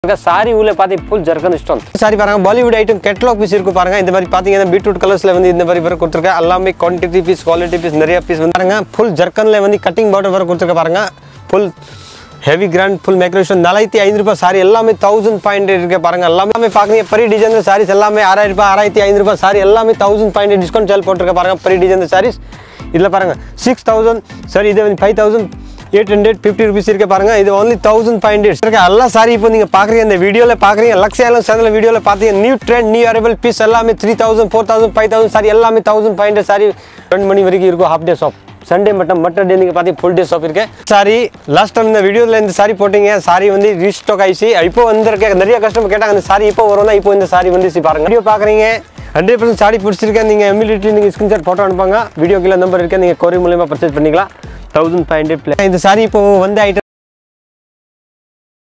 sorry உள்ள பாத்தி full ஜர்க்கன் stone sorry பாருங்க பாலிவுட் ஐட்டம் கேட்லாக் பீஸ் இருக்கு பாருங்க இந்த மாதிரி பாத்தீங்கன்னா பீட்ரூட் கலர்ஸ்ல வந்து இந்த மாதிரி வர கொடுத்துருக்கேன் எல்லாமே குவான்டிட்டி பீஸ் குவாலிட்டி பீஸ் நிறைய பீஸ் வந்து பாருங்க ஃபுல் ஜர்க்கன்ல வந்து கட்டிங் பார்டர் வர கொடுத்துருக்க பாருங்க ஃபுல் ஹெவி கிராண்ட் ஃபுல் மேக்ரேஷன் நாலாயிரத்தி ஐந்து ரூபாய் சாரி எல்லாமே தௌசண்ட் பாயிண்ட் இருக்கு பாருங்க எல்லாமே பாக்குறீங்க பெரிய டிசைன் சாரீஸ் எல்லாமே ஆறாயிரம் ரூபாய் ஆறாயிரத்தி ஐந்து ரூபாய் சாரி எல்லாமே தௌசண்ட் பாயிண்ட் டிஸ்கவுண்ட் சேல் போட்டிருக்க பாருங்க பெரிய டிசைன் சாரீஸ் இதில் பாருங்க சிக்ஸ் தௌசண்ட் சாரி இது வந்து five thousand eight hundred fifty rupees இருக்க பாருங்க இது ஒன்லி தௌசண்ட் ஃபைவ் ஹண்ட்ரட் இருக்க எல்லா சாரி இப்போ நீங்கள் பார்க்குறீங்க இந்த வீடியோவில் பார்க்குறீங்க லக்ஸியாலும் சேர்ந்த வீடியோவில் பார்த்தீங்க new trend new arrival piece எல்லாமே three thousand four thousand five thousand sari எல்லாமே தௌசண்ட் ஃபைவ் ஹண்ட்ரட் சாரி ரெண்டு மணி வரைக்கும் இருக்கும் ஹாஃப் டே ஷாப் சண்டே மட்டும் மற்ற டே நீங்கள் பார்த்தீங்க ஃபுல் டே ஷாப் இருக்கு சாரி லாஸ்ட் டைம் இந்த வீடியோவில் இந்த சாரி போட்டீங்க சாரி வந்து ரீஸ்டாக் ஆயிடுச்சு இப்போ வந்திருக்க நிறைய கஸ்டமர் கேட்டாங்க அந்த சாரி இப்போ வரும்னா இப்போ இந்த சாரி வந்துச்சு பாருங்க வீடியோ பார்க்குறீங்க ஹண்ட்ரட் பர்சன்ட் சாரி பிடிச்சிருக்கேன் நீங்கள் இமீடியட்லி நீங்கள் ஸ்கிரீன்ஷாட் ஃபோட்டோ அனுப்புங்க வீடியோ கீழே நம்பர் இருக்கேன் நீங்கள் கோரி மூலியமாக பர்ச்சேஸ் பண்ணிக்கலாம் தௌசண்ட் ஃபைவ் ஹண்ட்ரட் இந்த சாரி இப்போ வந்த ஐட்டம்